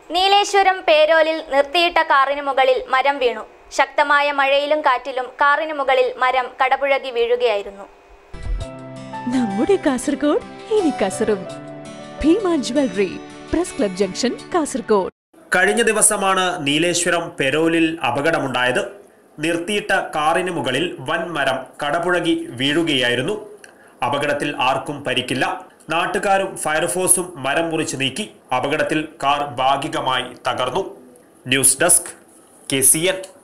നീലേശ്വരം പേരോലിൽ നിർത്തിയിട്ട കാറിന് മുകളിൽ മരം വീണു ശക്തമായ മഴയിലും കാറ്റിലും കാറിന് മുകളിൽ മരം കടപുഴകി വീഴുകയായിരുന്നു നമ്മുടെ കാസർഗോഡ് ഇനി കസറും Bhima jewellery press club junction Kasaragod കഴിഞ്ഞ ദിവസമാണ് നീലേശ്വരം പെരോലിൽ അപകടമുണ്ടായത് നിർത്തിയിട്ട കാറിന് മുകളിൽ വൻ മരം കടപുഴകി വീഴുകയായിരുന്നു അപകടത്തിൽ ആർക്കും പരിക്കില്ല നാട്ടുകാരും ഫയർഫോഴ്സും മരം മുറിച്ച് നീക്കി അപകടത്തിൽ കാർ ഭാഗികമായി തകർന്നു news desk K C N